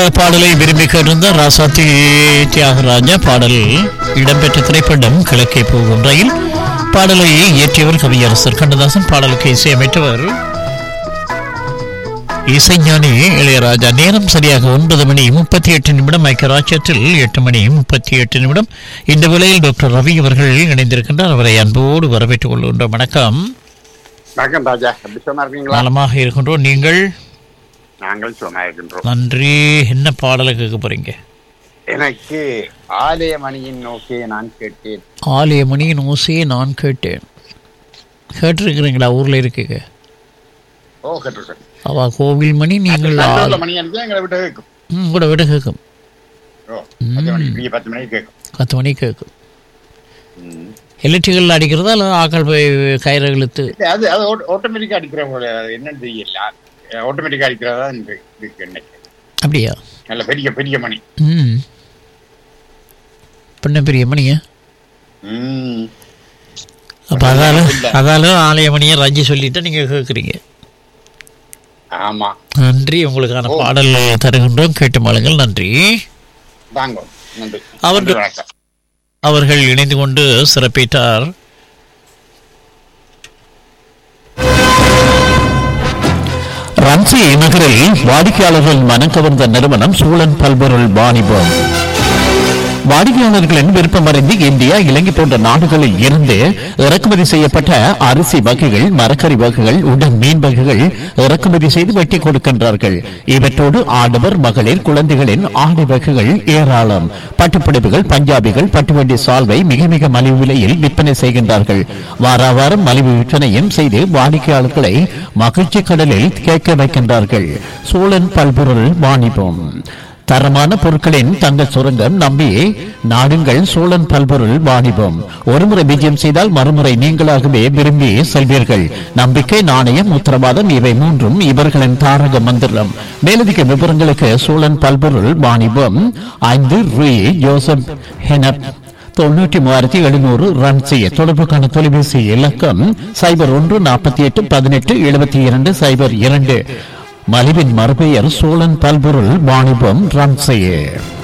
பாடலை விரும்பி கேட்டிருந்த ராசாத்தி தியாகராஜா பாடல் இடம்பெற்ற திரைப்படம் கிழக்கே போகும் ரயில் பாடலை இயற்றியவர் கவியரசர் கண்ணதாசன் பாடலுக்கு இசையமைத்தவர் இசைஞானி இளையராஜா நேரம் சரியாக ஒன்பது மணி முப்பத்தி எட்டு நிமிடம் ஐக்கியராட்சியத்தில் எட்டு மணி முப்பத்தி எட்டு நிமிடம் இந்த வேளையில் டாக்டர் ரவி அவர்கள் இணைந்திருக்கின்றார் அவரை அன்போடு வரவேற்றுக் கொள்கின்றோம் வணக்கம் வணக்கம் ராஜா எப்படி சும்மா இருக்கீங்களா நலமாக இருக்கின்றோம் நீங்கள் நாங்கள் சும்மா இருக்கின்றோம் நன்றி என்ன பாடலை கேட்க போறீங்க எனக்கு ஆலயமணியின் நோக்கி நான் கேட்டேன் ஆலய மணியின் ஓசையை நான் கேட்டேன் கேட்டிருக்கிறீங்களா ஊர்ல இருக்குங்க ஓ கேட்டிருக்கேன் அவ கோவில் மணி நீங்கள் நல்லூர்ல மணி அனுப்பி எங்களை விட்டு கேட்கும் ம், கூட விட கேட்கும் ஓ பத்து மணி இப்படியே பத்து மணிக்கு கேட்கும் பத்து மணிக்கு கேட்கும் எலக்ட்ரிக்கல் அடிக்கிறதா இல்லை ஆக்கள் போய் கயிறு இழுத்து இல்ல, அது அது ஆட்டோமேட்டிக்கா அடிக்கிறவங்க அது என்னன்னு தெரியல ஆட்டோமேட்டிக்கா அடிக்கிறதா இருக்கு இருக்கு இன்னைக்கு அப்படியா நல்ல பெரிய பெரிய மணி ம் பண்ண பெரிய மணியா ம் அப்போ அதால இல்ல. அதால ஆலய மணியை ரஞ்சி சொல்லிட்டு நீங்கள் கேட்குறீங்க ஆமா நன்றி உங்களுக்கான பாடல் தருகின்றோம் கேட்டு மாளுங்கள் நன்றி தாங்க நன்றி அவர் நன்றி, வணக்கம் அவர்கள் இணைந்து கொண்டு சிறப்பித்தார் ரன்சி நகரில் வாடிக்கையாளர்கள் மனம் கவர்ந்த நிறுவனம் சூழன் பல்பொருள் வாணிபம் வாடிக்கையாளர்களின் விருப்பமறிந்து இந்தியா இலங்கை போன்ற நாடுகளில் இருந்து இறக்குமதி செய்யப்பட்ட அரிசி வகைகள் மரக்கறி வகைகள் உடன் மீன் வகைகள் இறக்குமதி செய்து வெட்டி கொடுக்கின்றார்கள் இவற்றோடு ஆடவர் மகளிர் குழந்தைகளின் ஆடை வகைகள் ஏராளம் பட்டுப்புடவைகள் பஞ்சாபிகள் பட்டுவண்டி சால்வை மிக மிக மலிவு விலையில் விற்பனை செய்கின்றார்கள் வார வாரம் மலிவு விற்பனையும் செய்து வாடிக்கையாளர்களை மகிழ்ச்சி கடலில் கேட்க வைக்கின்றார்கள் சோழன் பல்பொருள் வாணிபம் தரமான பொருட்களின் தங்க சுரங்கம் நம்பி நாடுங்கள் சோழன் பல்பொருள் வாணிபம் ஒருமுறை விஜயம் செய்தால் மறுமுறை நீங்களாகவே விரும்பி செல்வீர்கள் நம்பிக்கை நாணயம் உத்தரவாதம் இவை மூன்றும் இவர்களின் தாரக மந்திரம் மேலதிக விவரங்களுக்கு சோழன் பல்பொருள் வாணிபம் ஐந்து ரூ ஜோசப் ஹெனப் தொண்ணூற்றி மூவாயிரத்தி எழுநூறு ரன் செய்ய தொடர்புக்கான தொலைபேசி இலக்கம் சைபர் ஒன்று நாற்பத்தி எட்டு பதினெட்டு எழுபத்தி இரண்டு சைபர் இரண்டு மலிவின் மறுபெயர் சோழன் பல்பொருள் வாணிபம் ரன் செய்ய